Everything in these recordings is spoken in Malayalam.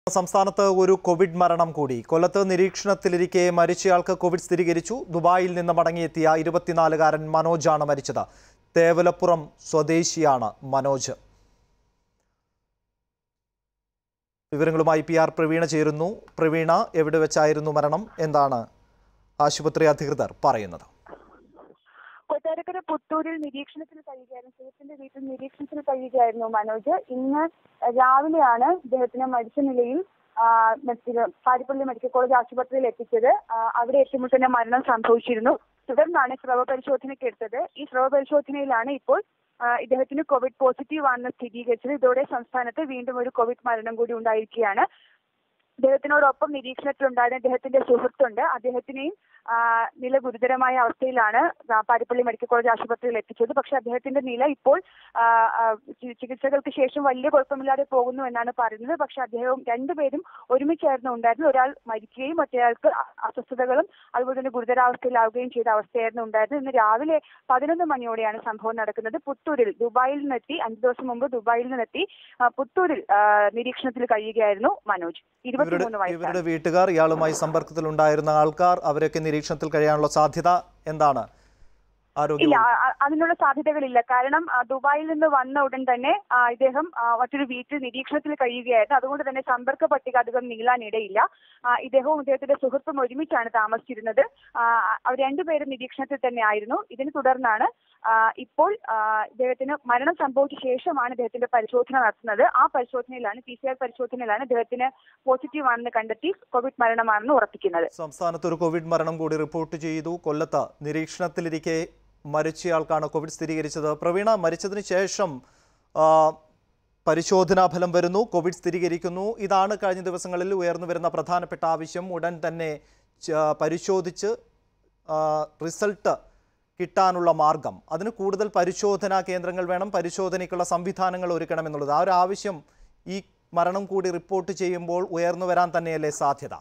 സംസ്ഥാനത്ത് ഒരു കോവിഡ് മരണം കൂടി കൊല്ലത്ത് നിരീക്ഷണത്തിലിരിക്കെ മരിച്ചയാൾക്ക് കോവിഡ് സ്ഥിരീകരിച്ചു ദുബായിൽ നിന്ന് മടങ്ങിയെത്തിയ ഇരുപത്തിനാലുകാരൻ മനോജാണ് മരിച്ചത് തേവലപ്പുറം സ്വദേശിയാണ് മനോജ് വിവരങ്ങളുമായി പി ആർ പ്രവീണ ചേരുന്നു പ്രവീണ എവിടെ വെച്ചായിരുന്നു മരണം എന്താണ് ആശുപത്രി അധികൃതർ പറയുന്നത് കൊട്ടാരക്കര പുത്തൂരിൽ നിരീക്ഷണത്തിന് കഴിയുകയായിരുന്നു സുഹൃത്തിന്റെ വീട്ടിൽ നിരീക്ഷണത്തിന് കഴിയുകയായിരുന്നു മനോജ് ഇന്ന് രാവിലെയാണ് ഇദ്ദേഹത്തിന് മരിച്ച നിലയിൽ ആ, മറ്റ് പാരിപ്പള്ളി മെഡിക്കൽ കോളേജ് ആശുപത്രിയിൽ എത്തിച്ചത് ആ, അവിടെ എത്തുമ്പോൾ തന്നെ മരണം സംഭവിച്ചിരുന്നു തുടർന്നാണ് സ്രവ പരിശോധനയ്ക്ക് എടുത്തത് ഈ സ്രവ പരിശോധനയിലാണ് ഇപ്പോൾ ആ, ഇദ്ദേഹത്തിന് കോവിഡ് പോസിറ്റീവ് ആണെന്ന് സ്ഥിരീകരിച്ചത് ഇതോടെ സംസ്ഥാനത്ത് വീണ്ടും ഒരു കോവിഡ് മരണം കൂടി ഉണ്ടായിരിക്കുകയാണ് ഇദ്ദേഹത്തിനോടൊപ്പം നിരീക്ഷണത്തിലുണ്ടായിരുന്ന ഇദ്ദേഹത്തിന്റെ സുഹൃത്തുണ്ട് അദ്ദേഹത്തിനെയും ആ, നില ഗുരുതരമായ അവസ്ഥയിലാണ് ആ, പാരിപ്പള്ളി മെഡിക്കൽ കോളേജ് ആശുപത്രിയിൽ എത്തിച്ചത് പക്ഷെ അദ്ദേഹത്തിന്റെ നില ഇപ്പോൾ ആ, ആ, ചി- ചികിത്സകൾക്ക് ശേഷം വലിയ കുഴപ്പമില്ലാതെ പോകുന്നു എന്നാണ് പറയുന്നത് പക്ഷെ അദ്ദേഹവും രണ്ടുപേരും ഒരുമിച്ചായിരുന്നു ഉണ്ടായിരുന്നത് ഒരാൾ മരിക്കുകയും മറ്റേയാൾക്ക് അ- അസ്വസ്ഥതകളും അതുപോലെ തന്നെ ഗുരുതരാവസ്ഥയിലാവുകയും ചെയ്ത അവസ്ഥയായിരുന്നു ഉണ്ടായിരുന്നത് ഇന്ന് രാവിലെ പതിനൊന്ന് മണിയോടെയാണ് സംഭവം നടക്കുന്നത് പുത്തൂരിൽ ദുബായിൽ നിന്നെത്തി അഞ്ചു ദിവസം മുമ്പ് ദുബായിൽ നിന്നെത്തി ആ, പുത്തൂരിൽ ആ, നിരീക്ഷണത്തിൽ കഴിയുകയായിരുന്നു മനോജ് ഇവരുടെ ഇരുപത്തിമൂന്ന് വയസ്സാണ് ഇവരുടെ വീട്ടുകാർ ഇയാളുമായി സമ്പർക്കത്തിലുണ്ടായിരുന്ന ആൾക്കാർ അവരൊക്കെ നിരീക്ഷണത്തിൽ കഴിയാനുള്ള സാധ്യത എന്താണ് ആരോഗ്യ ഇല്ല അ- അ- അതിനുള്ള സാധ്യതകളില്ല കാരണം ആ, ദുബായിൽ നിന്ന് വന്ന ഉടൻ തന്നെ ആ, ഇദ്ദേഹം ആ, മറ്റൊരു വീട്ടിൽ നിരീക്ഷണത്തിൽ കഴിയുകയായിരുന്നു അതുകൊണ്ട് തന്നെ സമ്പർക്ക പട്ടിക അധികം നീളാനിടയില്ല ആ, ഇദ്ദേഹവും ഇദ്ദേഹത്തിന്റെ സുഹൃത്തും ഒരുമിച്ചാണ് താമസിച്ചിരുന്നത് ആ, അവർ രണ്ടുപേരും നിരീക്ഷണത്തിൽ തന്നെ ആയിരുന്നു ഇതിനെ തുടർന്നാണ് ആ, ഇപ്പോൾ ആ, ഇദ്ദേഹത്തിന് മരണം സംഭവിച്ച ശേഷമാണ് ഇദ്ദേഹത്തിന്റെ പരിശോധന നടത്തുന്നത് ആ പരിശോധനയിലാണ് പി സി ആർ പരിശോധനയിലാണ് ഇദ്ദേഹത്തിന് പോസിറ്റീവ് ആണെന്ന് കണ്ടെത്തി കോവിഡ് മരണമാണെന്ന് ഉറപ്പിക്കുന്നത് സംസ്ഥാനത്ത് ഒരു കോവിഡ് മരണം കൂടി റിപ്പോർട്ട് ചെയ്തു കൊല്ലത്ത് നിരീക്ഷണത്തിലിരിക്കെ മരിച്ചയാൾക്കാണ് കോവിഡ് സ്ഥിരീകരിച്ചത് പ്രവീണ മരിച്ചതിന് ശേഷം ആ, പരിശോധനാ ഫലം വരുന്നു കോവിഡ് സ്ഥിരീകരിക്കുന്നു ഇതാണ് കഴിഞ്ഞ ദിവസങ്ങളിൽ ഉയർന്നു വരുന്ന പ്രധാനപ്പെട്ട ആവശ്യം ഉടൻ തന്നെ ച- പരിശോധിച്ച് ആ, റിസൾട്ട് കിട്ടാനുള്ള മാർഗം അതിന് കൂടുതൽ പരിശോധനാ കേന്ദ്രങ്ങൾ വേണം പരിശോധനയ്ക്കുള്ള സംവിധാനങ്ങൾ ഒരുക്കണമെന്നുള്ളത് ആ ഒരു ആവശ്യം ഈ മരണം കൂടി റിപ്പോർട്ട് ചെയ്യുമ്പോൾ ഉയർന്നു വരാൻ തന്നെയല്ലേ സാധ്യത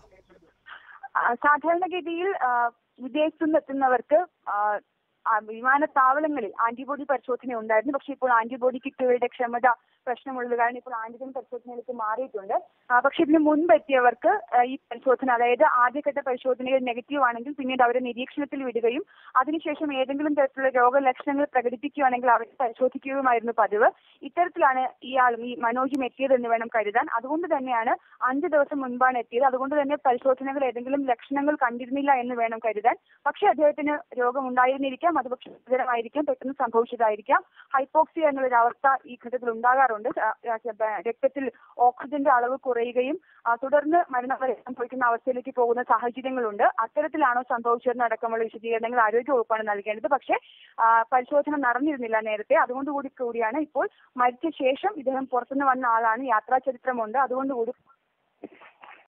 ആ, സാധാരണഗതിയിൽ ആ, വിദേശത്തു നിന്ന് എത്തുന്നവർക്ക് ആ, ആ, വിമാനത്താവളങ്ങളിൽ ആന്റിബോഡി പരിശോധന ഉണ്ടായിരുന്നു പക്ഷേ ഇപ്പോൾ ആന്റിബോഡി കിറ്റുകളുടെ ക്ഷമത പ്രശ്നമുള്ളത് കാരണം ഇപ്പോൾ ആന്റിജൻ പരിശോധനയിലേക്ക് മാറിയിട്ടുണ്ട് ആ, പക്ഷേ ഇതിന് മുൻപ് എത്തിയവർക്ക് ആ, ഈ പരിശോധന അതായത് ആദ്യഘട്ട പരിശോധനയിൽ നെഗറ്റീവ് ആണെങ്കിൽ പിന്നീട് അവരെ നിരീക്ഷണത്തിൽ വിടുകയും അതിനുശേഷം ഏതെങ്കിലും തരത്തിലുള്ള രോഗലക്ഷണങ്ങൾ പ്രകടിപ്പിക്കുകയാണെങ്കിൽ അവരെ പരിശോധിക്കുകയുമായിരുന്നു പതിവ് ഇത്തരത്തിലാണ് ഇയാളും ഈ മനോജും എത്തിയതെന്ന് വേണം കരുതാൻ അതുകൊണ്ട് തന്നെയാണ് അഞ്ച് ദിവസം മുൻപാണ് എത്തിയത് അതുകൊണ്ട് തന്നെ പരിശോധനകൾ ഏതെങ്കിലും ലക്ഷണങ്ങൾ കണ്ടിരുന്നില്ല എന്ന് വേണം കരുതാൻ പക്ഷേ അദ്ദേഹത്തിന് രോഗം ഉണ്ടായിരുന്നിരിക്കാം അത് പക്ഷേ ഗുരുതരമായിരിക്കാം പെട്ടെന്ന് സംഭവിച്ചതായിരിക്കാം ഹൈപ്പോക്സിയ എന്നുള്ളൊരു അവസ്ഥ ഈ ഘട്ടത്തിൽ ഉണ്ടാകാറുണ്ട് ആ, ആ, ബ- രക്തത്തിൽ ഓക്സിജന്റെ അളവ് കുറയുകയും ആ, തുടർന്ന് മരണം വരെ സംഭവിക്കുന്ന അവസ്ഥയിലേക്ക് പോകുന്ന സാഹചര്യങ്ങളുണ്ട് അത്തരത്തിലാണോ സംഭവിച്ചതെന്ന് അടക്കമുള്ള വിശദീകരണങ്ങൾ ആരോഗ്യ വകുപ്പാണ് നൽകേണ്ടത് പക്ഷേ ആ, പരിശോധന നടന്നിരുന്നില്ല നേരത്തെ അതുകൊണ്ട് കൂടി കൂടിയാണ് ഇപ്പോൾ മരിച്ച ശേഷം ഇദ്ദേഹം പുറത്തുനിന്ന് വന്ന ആളാണ് യാത്രാ ചരിത്രമുണ്ട് അതുകൊണ്ട് കൂടി